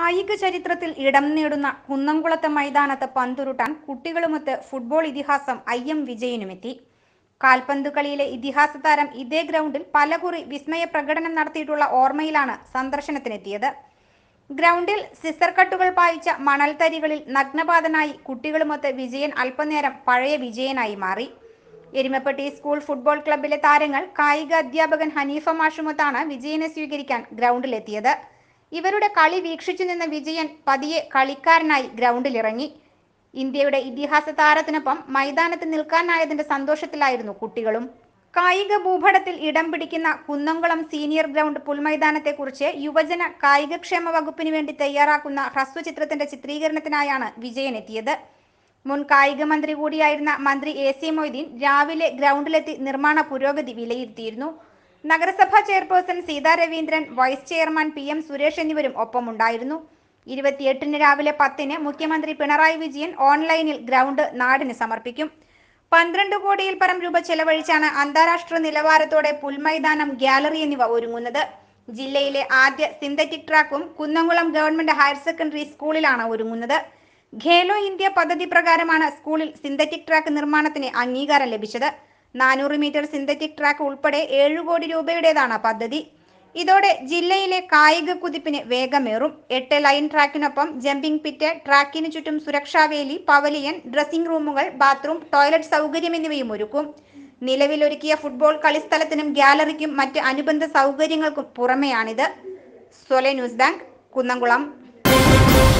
കായിക ചരിത്രത്തിൽ ഇടം നേടുന്ന കുന്നംകുളത്തെ മൈതാനത്ത് പന്തുരുട്ടാൻ കുട്ടികളുമൊത്ത് ഫുട്ബോൾ ഇതിഹാസം ഐ എം വിജയനുമെത്തി കാൽപന്ത് കളിയിലെ ഇതിഹാസ താരം ഇതേ ഗ്രൗണ്ടിൽ പലകുറി വിസ്മയ പ്രകടനം നടത്തിയിട്ടുള്ള ഓർമ്മയിലാണ് സന്ദർശനത്തിനെത്തിയത് ഗ്രൗണ്ടിൽ സിസർ കട്ടുകൾ പായിച്ച മണൽത്തരികളിൽ നഗ്നപാതനായി കുട്ടികളുമൊത്ത് വിജയൻ അല്പനേരം പഴയ വിജയനായി മാറി എരുമപ്പെട്ടി സ്കൂൾ ഫുട്ബോൾ ക്ലബിലെ താരങ്ങൾ കായിക അധ്യാപകൻ ഹനീഫ മാഷുമൊത്താണ് വിജയനെ സ്വീകരിക്കാൻ ഗ്രൗണ്ടിലെത്തിയത് ഇവരുടെ കളി വീക്ഷിച്ചു നിന്ന വിജയൻ പതിയെ കളിക്കാരനായി ഗ്രൗണ്ടിലിറങ്ങി ഇന്ത്യയുടെ ഇതിഹാസ താരത്തിനൊപ്പം മൈതാനത്ത് നിൽക്കാനായതിന്റെ സന്തോഷത്തിലായിരുന്നു കുട്ടികളും കായിക ഭൂപടത്തിൽ ഇടം പിടിക്കുന്ന കുന്നംകുളം സീനിയർ ഗ്രൗണ്ട് പുൽമൈതാനത്തെക്കുറിച്ച് യുവജന കായികക്ഷേമ വകുപ്പിന് വേണ്ടി തയ്യാറാക്കുന്ന ഹ്രസ്വചിത്രത്തിന്റെ ചിത്രീകരണത്തിനായാണ് വിജയൻ എത്തിയത് മുൻ കായിക മന്ത്രി കൂടിയായിരുന്ന മന്ത്രി എ സി മൊയ്തീൻ രാവിലെ ഗ്രൗണ്ടിലെത്തി നിർമ്മാണ പുരോഗതി വിലയിരുത്തിയിരുന്നു നഗരസഭാ chairperson Seetha Raveendran vice chairman P M Suresh എന്നിവരും ഒപ്പമുണ്ടായിരുന്നു ഇരുപത്തിയെട്ടിന് രാവിലെ പത്തിന് മുഖ്യമന്ത്രി പിണറായി വിജയൻ ഓൺലൈനിൽ ഗ്രൗണ്ട് നാടിന് സമർപ്പിക്കും പന്ത്രണ്ട് കോടിയിൽ പരം രൂപ ചെലവഴിച്ചാണ് അന്താരാഷ്ട്ര നിലവാരത്തോടെ പുൽമൈതാനം ഗ്യാലറി എന്നിവ ഒരുങ്ങുന്നത് ജില്ലയിലെ ആദ്യ സിന്തറ്റിക് ട്രാക്കും കുന്നംകുളം ഗവൺമെന്റ് ഹയർ സെക്കൻഡറി സ്കൂളിലാണ് ഒരുങ്ങുന്നത് ഖേലോ ഇന്ത്യ പദ്ധതി പ്രകാരമാണ് സ്കൂളിൽ സിന്തറ്റിക് ട്രാക്ക് നിർമ്മാണത്തിന് അംഗീകാരം ലഭിച്ചത് നാനൂറ് മീറ്റർ സിന്തറ്റിക് ട്രാക്ക് ഉൾപ്പെടെ ഏഴു കോടി രൂപയുടേതാണ് പദ്ധതി ഇതോടെ ജില്ലയിലെ കായിക കുതിപ്പിന് വേഗമേറും എട്ട് ലൈൻ ട്രാക്കിനൊപ്പം ജമ്പിംഗ് പിറ്റ് ട്രാക്കിന് ചുറ്റും സുരക്ഷാവേലി പവലിയൻ ഡ്രസ്സിംഗ് റൂമുകൾ ബാത്റൂം ടോയ്ലറ്റ് സൗകര്യം എന്നിവയും ഒരുക്കും നിലവിലൊരുക്കിയ ഫുട്ബോൾ കളിസ്ഥലത്തിനും ഗ്യാലറിക്കും മറ്റ് അനുബന്ധ സൗകര്യങ്ങൾക്കും പുറമെയാണിത് സൊലെ ന്യൂസ് ബാങ്ക് കുന്നംകുളം